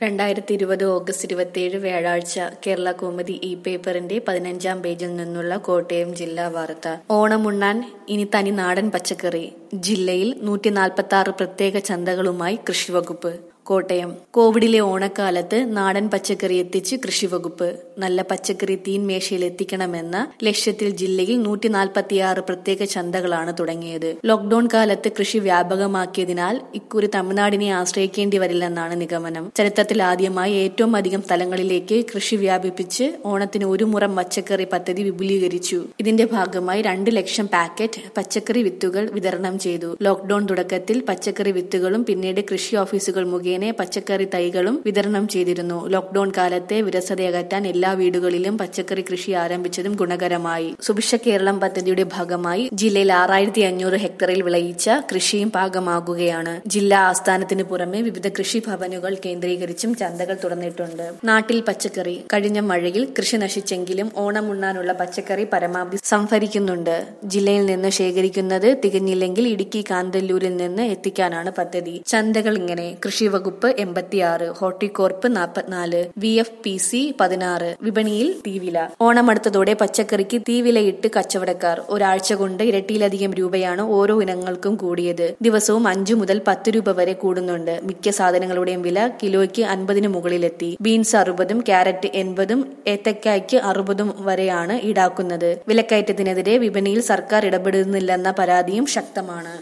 രണ്ടായിരത്തി ഇരുപത് ഓഗസ്റ്റ് ഇരുപത്തിയേഴ് വ്യാഴാഴ്ച കേരള കൗമുദി ഇ പേപ്പറിന്റെ പതിനഞ്ചാം പേജിൽ നിന്നുള്ള കോട്ടയം ജില്ലാ വാർത്ത ഓണമുണ്ണാൻ ഇനി തനി നാടൻ പച്ചക്കറി ജില്ലയിൽ നൂറ്റി നാൽപ്പത്തി ആറ് പ്രത്യേക ചന്തകളുമായി കൃഷിവകുപ്പ് കോട്ടയം കോവിഡിലെ ഓണക്കാലത്ത് നാടൻ പച്ചക്കറി എത്തിച്ച് കൃഷിവകുപ്പ് നല്ല പച്ചക്കറി തീൻമേശയിൽ എത്തിക്കണമെന്ന ലക്ഷ്യത്തിൽ ജില്ലയിൽ നൂറ്റി നാൽപ്പത്തിയാറ് പ്രത്യേക ചന്തകളാണ് തുടങ്ങിയത് ലോക്ഡൌൺ കാലത്ത് കൃഷി വ്യാപകമാക്കിയതിനാൽ ഇക്കുറി തമിഴ്നാടിനെ ആശ്രയിക്കേണ്ടി വരില്ലെന്നാണ് നിഗമനം ചരിത്രത്തിൽ ആദ്യമായി ഏറ്റവും അധികം സ്ഥലങ്ങളിലേക്ക് കൃഷി വ്യാപിപ്പിച്ച് ഓണത്തിന് ഒരു മുറം പച്ചക്കറി പദ്ധതി വിപുലീകരിച്ചു ഇതിന്റെ ഭാഗമായി രണ്ട് ലക്ഷം പാക്കറ്റ് പച്ചക്കറി വിത്തുകൾ വിതരണം ചെയ്തു ലോക്ഡൌൺ തുടക്കത്തിൽ പച്ചക്കറി വിത്തുകളും പിന്നീട് കൃഷി ഓഫീസുകൾ മുഖേന പച്ചക്കറി തൈകളും വിതരണം ചെയ്തിരുന്നു ലോക്ഡൌൺ കാലത്തെ വിരസതയകറ്റാൻ എല്ലാ വീടുകളിലും പച്ചക്കറി കൃഷി ആരംഭിച്ചതും ഗുണകരമായി സുഭിക്ഷ കേരളം പദ്ധതിയുടെ ഭാഗമായി ജില്ലയിൽ ആറായിരത്തി അഞ്ഞൂറ് ഹെക്ടറിൽ വിളയിച്ച കൃഷിയും പാകമാകുകയാണ് ജില്ലാ ആസ്ഥാനത്തിന് പുറമെ വിവിധ കൃഷി ഭവനുകൾ കേന്ദ്രീകരിച്ചും ചന്തകൾ തുറന്നിട്ടുണ്ട് നാട്ടിൽ പച്ചക്കറി കഴിഞ്ഞ മഴയിൽ കൃഷി നശിച്ചെങ്കിലും ഓണം ഉണ്ണാനുള്ള പച്ചക്കറി പരമാവധി സംഭരിക്കുന്നുണ്ട് ജില്ലയിൽ നിന്ന് ശേഖരിക്കുന്നത് തികഞ്ഞില്ലെങ്കിൽ ഇടുക്കി കാന്തല്ലൂരിൽ നിന്ന് എത്തിക്കാനാണ് പദ്ധതി ചന്തകൾ ഇങ്ങനെ കൃഷി വകുപ്പ് എൺപത്തിയാറ് ഹോർട്ടികോർപ്പ് നാൽപ്പത്തിനാല് വി എഫ് പി സി പതിനാറ് വിപണിയിൽ തീവില ഓണം അടുത്തതോടെ പച്ചക്കറിക്ക് തീവിലയിട്ട് കച്ചവടക്കാർ ഒരാഴ്ച കൊണ്ട് ഇരട്ടിയിലധികം രൂപയാണ് ഓരോ ഇനങ്ങൾക്കും കൂടിയത് ദിവസവും അഞ്ചു മുതൽ പത്ത് രൂപ വരെ കൂടുന്നുണ്ട് മിക്ക സാധനങ്ങളുടെയും വില കിലോയ്ക്ക് അൻപതിന് മുകളിലെത്തി ബീൻസ് അറുപതും ക്യാരറ്റ് എൺപതും ഏത്തക്കായ്ക്ക് അറുപതും വരെയാണ് ഈടാക്കുന്നത് വിലക്കയറ്റത്തിനെതിരെ വിപണിയിൽ സർക്കാർ ഇടപെടുന്നില്ലെന്ന പരാതിയും ശക്തമാണ്